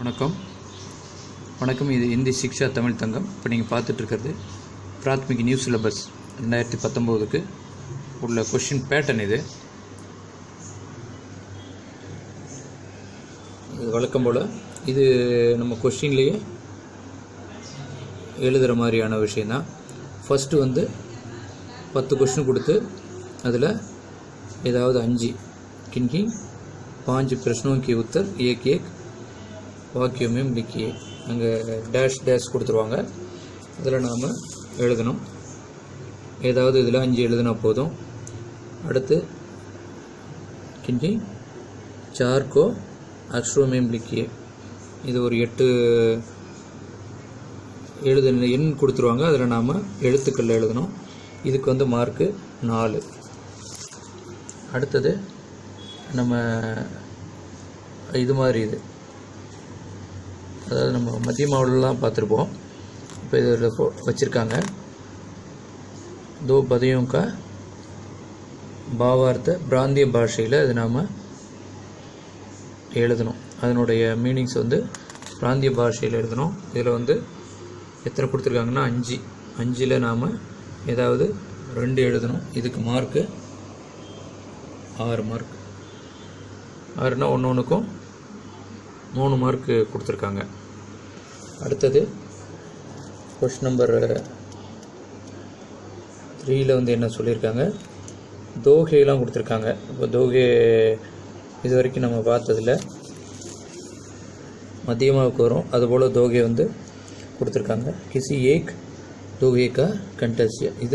வணக்கம் வணக்கம் இது இந்தி சிக்ஷா தமிழ் தங்கம் இப்போ நீங்கள் பார்த்துட்டு இருக்கிறது பிராத்மிக் நியூ சிலபஸ் ரெண்டாயிரத்தி பத்தொம்போதுக்கு உள்ள கொஷின் பேட்டர்ன் இது இது வழக்கம் போல் இது நம்ம கொஷின்லேயே எழுதுகிற மாதிரியான விஷயந்தான் ஃபஸ்ட்டு வந்து பத்து கொஷின் கொடுத்து அதில் ஏதாவது அஞ்சு கின்கி பாஞ்சு பிரश्नों के उत्तर एक एक वाक्यों में लिखिए அங்கே டேஷ் டேஷ் கொடுத்துருவாங்க அதில் நாம் எழுதணும் ஏதாவது இதில் அஞ்சு எழுதினா போதும் அடுத்து கிண்டி சார் கோ அக்ஷரோ மேம் லிக்கியே இது ஒரு எட்டு எழுது எண் கொடுத்துருவாங்க அதில் நாம் எழுத்துக்கள் எழுதணும் இதுக்கு வந்து மார்க்கு நாலு அடுத்தது நம்ம இது மாதிரி இது அதாவது நம்ம மத்திய மாவட்டம்லாம் பார்த்துருப்போம் இப்போ இதில் போ வச்சுருக்காங்க தோ பதையும் கா பாவார்த்த பிராந்திய பாஷையில் அது நாம் எழுதணும் அதனுடைய மீனிங்ஸ் வந்து பிராந்திய பாஷையில் எழுதணும் இதில் வந்து எத்தனை கொடுத்துருக்காங்கன்னா அஞ்சு அஞ்சில் நாம் ஏதாவது ரெண்டு எழுதணும் இதுக்கு மார்க்கு ஆறு மார்க் ஆறுனா ஒன்று ஒன்றுக்கும் மூணு மார்க்கு கொடுத்துருக்காங்க அடுத்தது கொஷின் நம்பர் த்ரீயில் வந்து என்ன சொல்லியிருக்காங்க தோகையெல்லாம் கொடுத்துருக்காங்க இப்போ தோகை இது வரைக்கும் நம்ம பார்த்ததில்ல மத்தியமாவுக்கு வரும் அதுபோல் தோகை வந்து கொடுத்துருக்காங்க கிசி ஏக் தோகை கா கண்டஸ்ய இது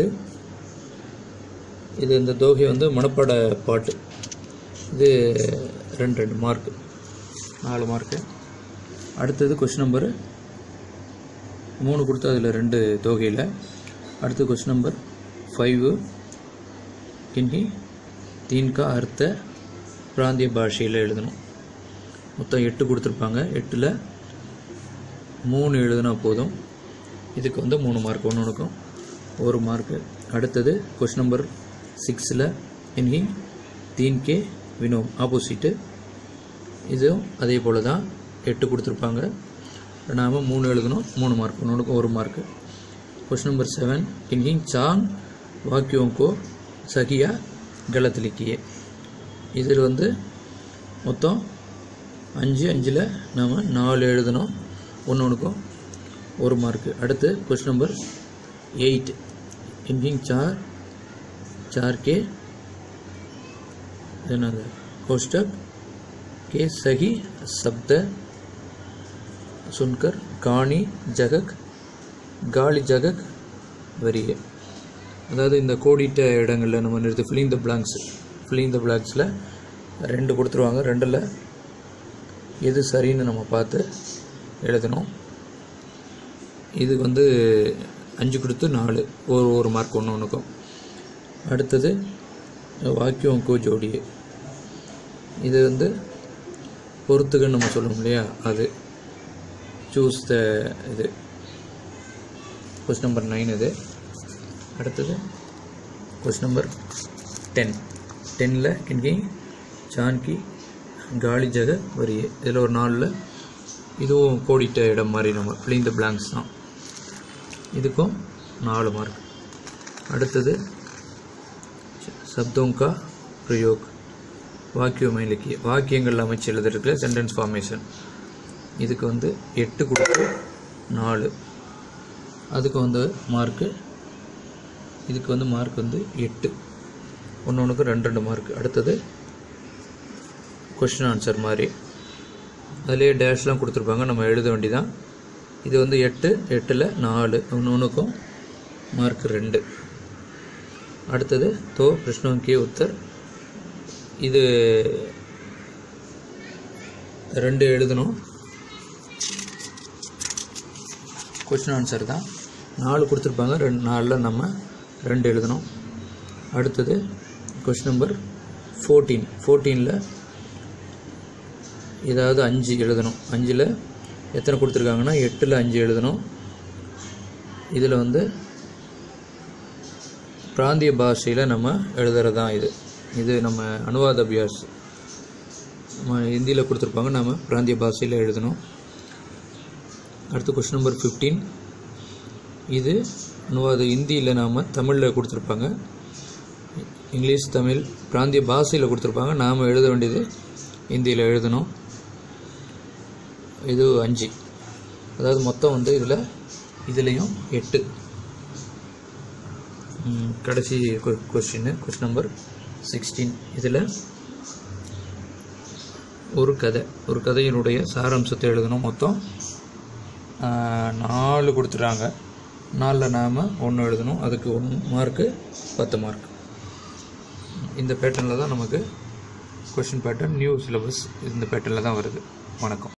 இது இந்த தோகை வந்து மனப்பாட பாட்டு இது ரெண்டு ரெண்டு மார்க்கு நாலு மார்க்கு அடுத்தது கொஷின் நம்பர் மூணு கொடுத்து அதில் ரெண்டு தொகையில் அடுத்து கொஷின் நம்பர் ஃபைவு கிண்டி தீன்கா அர்த்த பிராந்திய பாஷையில் எழுதணும் மொத்தம் எட்டு கொடுத்துருப்பாங்க எட்டில் மூணு எழுதுனா போதும் இதுக்கு வந்து மூணு மார்க் ஒன்று ஒன்றுக்கும் ஒரு மார்க்கு அடுத்தது கொஷின் நம்பர் சிக்ஸில் இன்ஹி தீன் கே வினோம் ஆப்போசிட்டு இதுவும் அதே போல் தான் எட்டு கொடுத்துருப்பாங்க நாம் மூணு எழுதணும் மூணு மார்க் ஒன்று ஒரு மார்க்கு கொஷின் நம்பர் செவன் இன்ஹிங் சாங் வாக்கியோங்கோ சகியா கலத் லிக்கியே இதில் வந்து மொத்தம் அஞ்சு அஞ்சில் நாம் நாலு எழுதணும் ஒன்று ஒன்றுக்கும் ஒரு மார்க்கு அடுத்து கொஷின் நம்பர் எயிட் இன்ஹிங் சார் चार के என்னது कोष्टक के सही शब्द सुनकर காணி ஜகக் காலி ஜகக் வரிய அதாவது இந்த கோடிட்ட இடங்களில் நம்ம நிறுத்தி filling the blanks filling the பிளாங்க்ஸில் ரெண்டு கொடுத்துருவாங்க ரெண்டில் எது சரின்னு நம்ம பார்த்து எழுதணும் இது வந்து அஞ்சு கொடுத்து நாலு ஒரு ஒரு மார்க் ஒன்று ஒன்றுக்கும் அடுத்தது வாக்கியம் கோ ஜோடியே இது வந்து பொறுத்துகன்னு நம்ம சொல்லுவோம் இல்லையா அது சூஸ் த இது கொஸ்டின் நம்பர் நைன் இது அடுத்தது கொஸ்டின் நம்பர் டென் டென்னில் இன்கி சான்கி காலி ஜக வரியே இதில் ஒரு நாளில் இதுவும் கோடிட்ட இடம் மாதிரி நம்ம ஃபில்லிங் த பிளாங்க்ஸ் தான் இதுக்கும் நாலு மார்க் அடுத்தது சப்தோं का प्रयोग வாக்கியம் இலக்கிய வாக்கியங்கள் அமைச்சு எழுதுறதுல சென்டென்ஸ் ஃபார்மேஷன் இதுக்கு வந்து எட்டு கொடுத்து நாலு அதுக்கு வந்து மார்க்கு இதுக்கு வந்து மார்க் வந்து எட்டு ஒன்று ஒன்றுக்கு ரெண்டு ரெண்டு மார்க் அடுத்தது கொஷின் ஆன்சர் மாதிரி அதிலே டேஷ்லாம் கொடுத்துருப்பாங்க நம்ம எழுத வேண்டிதான் இது வந்து எட்டு எட்டில் நாலு ஒன்று ஒன்றுக்கும் மார்க் ரெண்டு அடுத்தது தோ பிரஷ்னோं के उत्तर இது ரெண்டு எழுதணும் கொஸ்டின் ஆன்சர் தான் நாலு கொடுத்துருப்பாங்க ரெண்டு நாலில் நம்ம ரெண்டு எழுதணும் அடுத்தது கொஸ்டின் நம்பர் ஃபோர்டீன் ஃபோர்டீனில் ஏதாவது அஞ்சு எழுதணும் அஞ்சில் எத்தனை கொடுத்துருக்காங்கன்னா எட்டில் அஞ்சு எழுதணும் இதில் வந்து பிராந்திய பாஷையில் நம்ம எழுதுறது தான் இது இது நம்ம அனுவாத அபியாஸ் நம்ம ஹிந்தியில் கொடுத்துருப்பாங்க நம்ம பிராந்திய பாஷையில் எழுதணும் அடுத்து கொஷின் நம்பர் ஃபிஃப்டீன் இது அது இந்தியில் நாம் தமிழில் கொடுத்துருப்பாங்க இங்கிலீஷ் தமிழ் பிராந்திய பாஷையில் கொடுத்துருப்பாங்க நாம் எழுத வேண்டியது இந்தியில் எழுதணும் இது அஞ்சு அதாவது மொத்தம் வந்து இதில் இதுலேயும் எட்டு ம், கடைசி கொஸ்டின் கொஸ்டின் நம்பர் சிக்ஸ்டீன் இதில் ஒரு கதை ஒரு கதையினுடைய சாராம்சத்தை எழுதணும் மொத்தம் ஆ, நாலு கொடுத்துட்டாங்க நாலில் நாம் ஒன்று எழுதணும் அதுக்கு ஒன்று மார்க்கு பத்து மார்க் இந்த பேட்டர்னில் தான் நமக்கு கொஷின் பேட்டர்ன் நியூ சிலபஸ் இந்த பேட்டர்னில் தான் வருது வணக்கம்